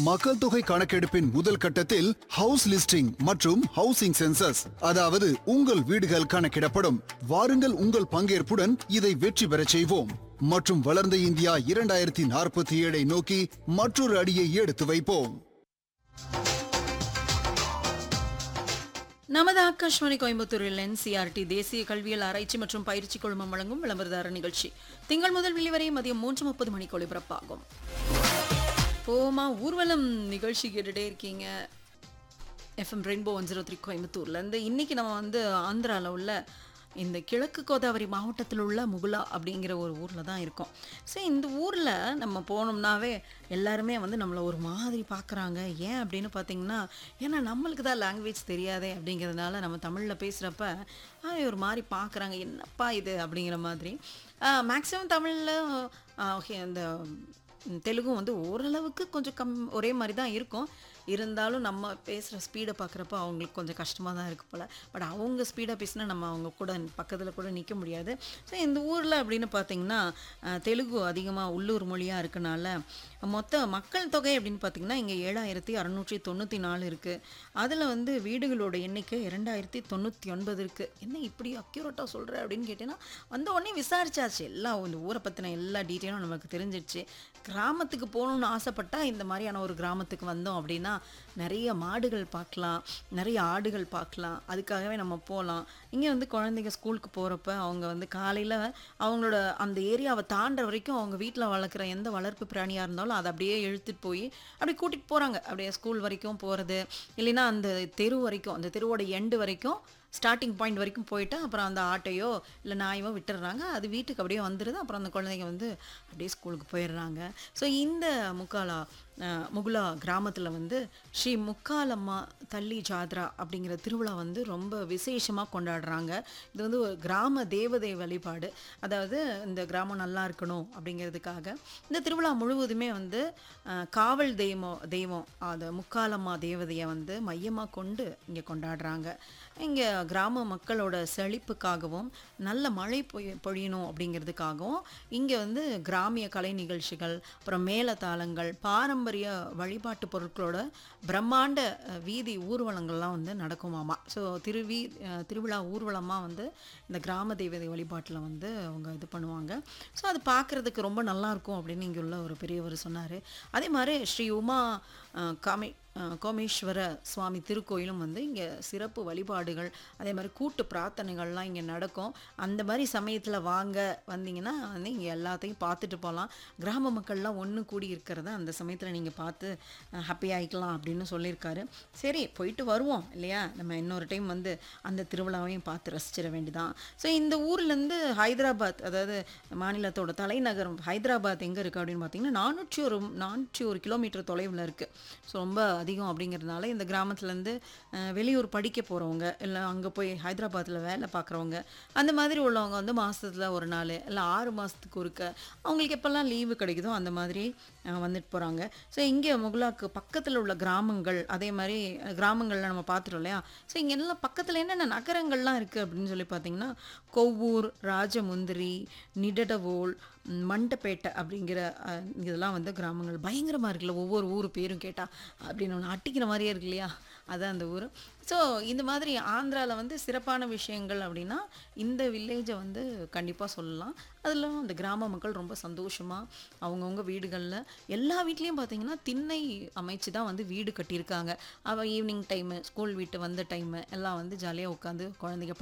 மக்கள் தொகை கணக்கெடுப்பின் முதல் கட்டத்தில் ஹவுஸ் லிஸ்டிங் மற்றும் ஹவுசிங் சென்சஸ் அதாவது உங்கள் வீடுகள் கணக்கிடப்படும் வாருங்கள் உங்கள் பங்கேற்புடன் இதை வெற்றி பெறச் செய்வோம் மற்றும் வளர்ந்த இந்தியா இரண்டாயிரத்தி நாற்பத்தி ஏழை நோக்கி மற்றொரு அடியை எடுத்து வைப்போம் நமது ஆகாஷ்வாணி கோயம்புத்தூரில் என்சிஆர்டி தேசிய கல்வியல் ஆராய்ச்சி மற்றும் பயிற்சி குழுமம் வழங்கும் விளம்பரதார நிகழ்ச்சி திங்கள் முதல் வெளிவரை மதியம் மூன்று முப்பது மணிக்கு ஒளிபரப்பாகும் போமா ஊர்வலம் நிகழ்ச்சி கேட்டுட்டே இருக்கீங்க FM Rainbow one zero three கோயம்புத்தூர்லேருந்து இன்னைக்கு நம்ம வந்து ஆந்திராவில் உள்ள இந்த கிழக்கு கோதாவரி மாவட்டத்தில் உள்ள முகுலா அப்படிங்கிற ஒரு ஊரில் தான் இருக்கோம் ஸோ இந்த ஊரில் நம்ம போனோம்னாவே எல்லாருமே வந்து நம்மளை ஒரு மாதிரி பார்க்குறாங்க ஏன் அப்படின்னு பார்த்தீங்கன்னா ஏன்னா நம்மளுக்கு தான் லாங்குவேஜ் தெரியாதே அப்படிங்கிறதுனால நம்ம தமிழில் பேசுகிறப்ப ஒரு மாதிரி பார்க்குறாங்க என்னப்பா இது அப்படிங்கிற மாதிரி மேக்ஸிமம் தமிழில் ஓகே அந்த ம், தெலுங்கும் வந்து ஓரளவுக்கு கொஞ்சம் கம் ஒரே மாதிரி தான் இருக்கும் இருந்தாலும் நம்ம பேசுகிற ஸ்பீடை பார்க்குறப்ப அவங்களுக்கு கொஞ்சம் கஷ்டமாக தான் இருக்கு போல் பட் அவங்க ஸ்பீடாக பேசினா நம்ம அவங்க கூட பக்கத்தில் கூட நிற்க முடியாது ஸோ இந்த ஊரில் அப்படின்னு பார்த்தீங்கன்னா அஹ், தெலுங்கு அதிகமாக உள்ளூர் மொழியாக இருக்கனால மொத்த மக்கள் தொகை அப்படின்னு பார்த்தீங்கன்னா இங்கே ஏழாயிரத்தி அறநூற்றி தொண்ணூற்றி நாலு இருக்குது அதில் வந்து வீடுகளோட எண்ணிக்கை இரண்டாயிரத்தி தொண்ணூற்றி ஒன்பது இருக்குது என்ன இப்படி அக்யூரேட்டாக சொல்கிற அப்படின்னு கேட்டீங்கன்னா வந்த உடனே விசாரிச்சாச்சு எல்லாம் இந்த ஊரை பற்றின எல்லா டீட்டெயிலும் நமக்கு தெரிஞ்சிடுச்சு கிராமத்துக்கு போகணுன்னு ஆசைப்பட்டா இந்த மாதிரியான ஒரு கிராமத்துக்கு வந்தோம் அப்படின்னா நிறைய மாடுகள் பார்க்கலாம் நிறைய ஆடுகள் பார்க்கலாம் அதுக்காகவே நம்ம போகலாம் இங்கே வந்து குழந்தைங்க ஸ்கூலுக்கு போகிறப்ப அவங்க வந்து காலையில் அவங்களோட அந்த ஏரியாவை தாண்டுற வரைக்கும் அவங்க வீட்டில் வளர்க்குற எந்த வளர்ப்பு பிராணியாக இருந்தாலும் அதை அப்படியே இழுத்துட்டு போய் அப்படி கூட்டிகிட்டு போகிறாங்க அப்படியே ஸ்கூல் வரைக்கும் போகிறது இல்லைன்னா அந்த தெரு வரைக்கும் அந்த தெருவோட எண்டு வரைக்கும் ஸ்டார்டிங் பாயிண்ட் வரைக்கும் போயிட்டு அப்புறம் அந்த ஆட்டையோ இல்லை நாயோ விட்டுடுறாங்க அது வீட்டுக்கு அப்படியே வந்துடுது அப்புறம் அந்த குழந்தைங்க வந்து அப்படியே ஸ்கூலுக்கு போயிடுறாங்க ஸோ இந்த முக்காலா அஹ், முகுலா கிராமத்தில் வந்து ஸ்ரீ முக்காலம்மா தள்ளி ஜாத்ரா அப்படிங்கிற திருவிழா வந்து ரொம்ப விசேஷமாக கொண்டாடுறாங்க இது வந்து ஒரு கிராம தேவதை வழிபாடு அதாவது இந்த கிராமம் நல்லா இருக்கணும் அப்படிங்கிறதுக்காக இந்த திருவிழா முழுவதுமே வந்து அஹ், காவல் தெய்வம் தெய்வம் அது முக்காலம்மா தேவதையை வந்து மையமாக கொண்டு இங்கே கொண்டாடுறாங்க இங்கே கிராம மக்களோட செழிப்புக்காகவும் நல்ல மழை பொய் பொழியணும் அப்படிங்கிறதுக்காகவும் இங்கே வந்து கிராமிய கலை நிகழ்ச்சிகள் அப்புறம் மேளதாளங்கள் பாரம்பரிய வழிபாட்டு பொருட்களோட பிரம்மாண்ட அஹ், வீதி ஊர்வலங்கள்லாம் வந்து நடக்குமாமா ஸோ திருவி அஹ், திருவிழா ஊர்வலமாக வந்து இந்த கிராம தெய்வதை வழிபாட்டில் வந்து அவங்க இது பண்ணுவாங்க ஸோ அது பார்க்குறதுக்கு ரொம்ப நல்லா இருக்கும் அப்படின்னு இங்கே உள்ள ஒரு பெரியவர் சொன்னார் அதே மாதிரி ஸ்ரீ உமா அஹ், காமி அஹ், கோமேஸ்வர சுவாமி திருக்கோயிலும் வந்து இங்கே சிறப்பு வழிபாடுகள் அதே மாதிரி கூட்டு பிரார்த்தனைகள்லாம் இங்கே நடக்கும் அந்த மாதிரி சமயத்தில் வாங்க வந்தீங்கன்னா வந்து இங்கே எல்லாத்தையும் பார்த்துட்டு போகலாம் கிராம மக்கள்லாம் ஒன்று கூடி இருக்கிறத அந்த சமயத்தில் நீங்கள் பார்த்து ஹாப்பி ஆகிக்கலாம் அப்படின்னு சொல்லியிருக்காரு சரி போயிட்டு வருவோம் இல்லையா நம்ம இன்னொரு டைம் வந்து அந்த திருவிழாவையும் பார்த்து ரசிச்சிட வேண்டியதான் ஸோ இந்த ஊர்லேருந்து ஹைதராபாத் அதாவது மாநிலத்தோட தலைநகரம் ஹைதராபாத் எங்கே இருக்குது அப்படின்னு பார்த்தீங்கன்னா நானூற்றி ஒரு நானூற்றி ஒரு கிலோமீட்டர் தொலைவில் இருக்குது ஸோ ரொம்ப அதிகம் அப்படிங்கிறதுனால இந்த கிராமத்துலேருந்து வெளியூர் படிக்க போகிறவங்க இல்லை அங்கே போய் ஹைதராபாத்தில் வேலை பார்க்குறவங்க அந்த மாதிரி உள்ளவங்க வந்து மாதத்தில் ஒரு நாள் இல்லை ஆறு மாதத்துக்கு ஒருக்க அவங்களுக்கு எப்போல்லாம் லீவு கிடைக்குதோ அந்த மாதிரி அஹ், வந்துட்டு போகிறாங்க ஸோ இங்கே முகுலாக்கு பக்கத்தில் உள்ள கிராமங்கள் அதே மாதிரி அஹ், கிராமங்கள்ல நம்ம பார்த்துட்டோம் இல்லையா ஸோ இங்கே எல்லாம் பக்கத்தில் என்னென்ன நகரங்கள்லாம் இருக்குது அப்படின்னு சொல்லி பார்த்தீங்கன்னா கொவ்வூர் ராஜமுந்திரி நிடடவோல் ம், மண்டப்பேட்டை அப்படிங்கிற அஹ், இதெல்லாம் வந்து கிராமங்கள் பயங்கரமாக இருக்குல்ல ஒவ்வொரு ஊர் பேரும் கேட்டால் அப்படின்னு ஒன்று அட்டிக்கிற மாதிரியே இருக்கு இல்லையா அதான் அந்த ஊர் ஸோ இந்த மாதிரி ஆந்திராவில் வந்து சிறப்பான விஷயங்கள் அப்படின்னா இந்த வில்லேஜை வந்து கண்டிப்பாக சொல்லலாம் அதில் அந்த கிராம மக்கள் ரொம்ப சந்தோஷமாக அவங்கவுங்க வீடுகளில் எல்லா வீட்லேயும் பார்த்தீங்கன்னா திண்ணை அமைச்சு தான் வந்து வீடு கட்டியிருக்காங்க அவள் ஈவினிங் டைமு ஸ்கூல் விட்டு வந்த டைமு எல்லாம் வந்து ஜாலியாக உட்காந்து குழந்தைங்க